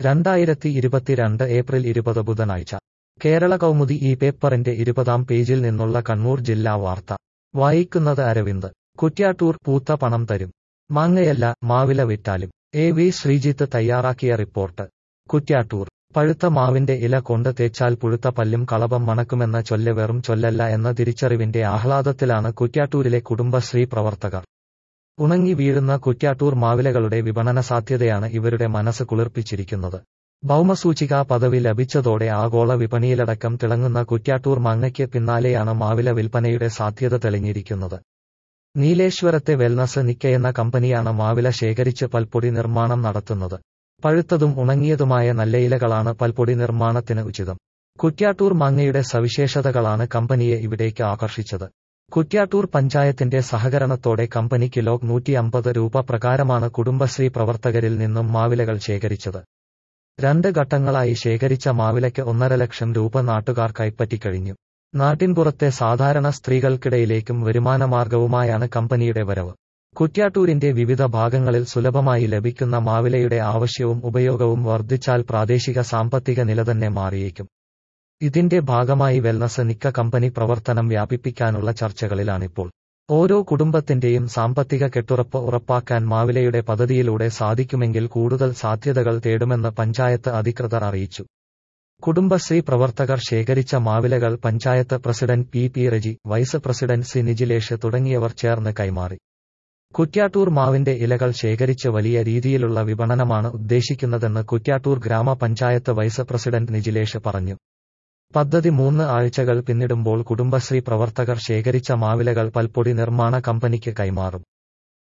രണ്ടായിരത്തി ഇരുപത്തിരണ്ട് ഏപ്രിൽ ഇരുപത് ബുധനാഴ്ച കേരള കൗമുദി ഈ പേപ്പറിന്റെ ഇരുപതാം പേജിൽ നിന്നുള്ള കണ്ണൂർ ജില്ലാ വാർത്ത വായിക്കുന്നത് അരവിന്ദ് കുറ്റ്യാട്ടൂർ പൂത്ത പണം തരും മാങ്ങയല്ല മാവില വിറ്റാലും എ വി ശ്രീജിത്ത് തയ്യാറാക്കിയ റിപ്പോർട്ട് കുറ്റ്യാട്ടൂർ പഴുത്ത മാവിന്റെ ഇല കൊണ്ട് തേച്ചാൽ പുഴുത്ത പല്ലും കളഭം മണക്കുമെന്ന ചൊല്ല് വെറും ചൊല്ലല്ല എന്ന തിരിച്ചറിവിന്റെ ആഹ്ലാദത്തിലാണ് കുറ്റ്യാട്ടൂരിലെ കുടുംബശ്രീ പ്രവർത്തകർ ഉണങ്ങി വീഴുന്ന കുറ്റ്യാട്ടൂർ മാവിലകളുടെ വിപണന സാധ്യതയാണ് ഇവരുടെ മനസ്സ് കുളിർപ്പിച്ചിരിക്കുന്നത് ഭൗമസൂചികാ പദവി ലഭിച്ചതോടെ ആഗോള വിപണിയിലടക്കം തിളങ്ങുന്ന കുറ്റ്യാട്ടൂർ മാങ്ങയ്ക്ക് പിന്നാലെയാണ് മാവില വിൽപ്പനയുടെ സാധ്യത തെളിഞ്ഞിരിക്കുന്നത് നീലേശ്വരത്തെ വെൽനസ് നിക്കയെന്ന കമ്പനിയാണ് മാവില ശേഖരിച്ച് പൽപ്പൊടി നിർമ്മാണം നടത്തുന്നത് പഴുത്തതും ഉണങ്ങിയതുമായ നല്ല ഇലകളാണ് പൽപ്പൊടി നിർമ്മാണത്തിന് ഉചിതം കുറ്റ്യാട്ടൂർ മാങ്ങയുടെ സവിശേഷതകളാണ് കമ്പനിയെ ഇവിടേക്ക് ആകർഷിച്ചത് കുറ്റ്യാട്ടൂർ പഞ്ചായത്തിന്റെ സഹകരണത്തോടെ കമ്പനി കിലോ നൂറ്റി അമ്പത് രൂപ പ്രകാരമാണ് കുടുംബശ്രീ പ്രവർത്തകരിൽ നിന്നും മാവിലകൾ ശേഖരിച്ചത് രണ്ട് ഘട്ടങ്ങളായി ശേഖരിച്ച മാവിലയ്ക്ക് ഒന്നര ലക്ഷം രൂപ നാട്ടുകാർ കൈപ്പറ്റിക്കഴിഞ്ഞു നാട്ടിൻപുറത്തെ സാധാരണ സ്ത്രീകൾക്കിടയിലേക്കും വരുമാനമാർഗവുമായാണ് കമ്പനിയുടെ വരവ് കുറ്റ്യാട്ടൂരിന്റെ വിവിധ ഭാഗങ്ങളിൽ സുലഭമായി ലഭിക്കുന്ന മാവിലയുടെ ആവശ്യവും ഉപയോഗവും വർദ്ധിച്ചാൽ പ്രാദേശിക സാമ്പത്തിക നില തന്നെ മാറിയേക്കും ഇതിന്റെ ഭാഗമായി വെൽനസ് നിക്ക കമ്പനി പ്രവർത്തനം വ്യാപിപ്പിക്കാനുള്ള ചർച്ചകളിലാണിപ്പോൾ ഓരോ കുടുംബത്തിന്റെയും സാമ്പത്തിക കെട്ടുറപ്പ് ഉറപ്പാക്കാൻ മാവിലയുടെ പദ്ധതിയിലൂടെ സാധിക്കുമെങ്കിൽ കൂടുതൽ സാധ്യതകൾ തേടുമെന്ന് പഞ്ചായത്ത് അധികൃതർ അറിയിച്ചു കുടുംബശ്രീ പ്രവർത്തകർ ശേഖരിച്ച മാവിലകൾ panchayat president P P Reji vice president C Nijilesh തുടങ്ങിയവർ ചേർന്ന് കൈമാറി കുറ്റ്യാട്ടൂർ മാവിന്റെ ഇലകൾ ശേഖരിച്ച് വലിയ രീതിയിലുള്ള വിപണനമാണ് ഉദ്ദേശിക്കുന്നതെന്ന് കുറ്റ്യാട്ടൂർ ഗ്രാമപഞ്ചായത്ത് വൈസ് പ്രസിഡന്റ് നിജിലേഷ് പറഞ്ഞു പദ്ധതി മൂന്ന് ആഴ്ചകൾ പിന്നിടുമ്പോൾ കുടുംബശ്രീ പ്രവർത്തകർ ശേഖരിച്ച മാവിലകൾ പൽപ്പൊടി നിർമ്മാണ കമ്പനിക്ക് കൈമാറും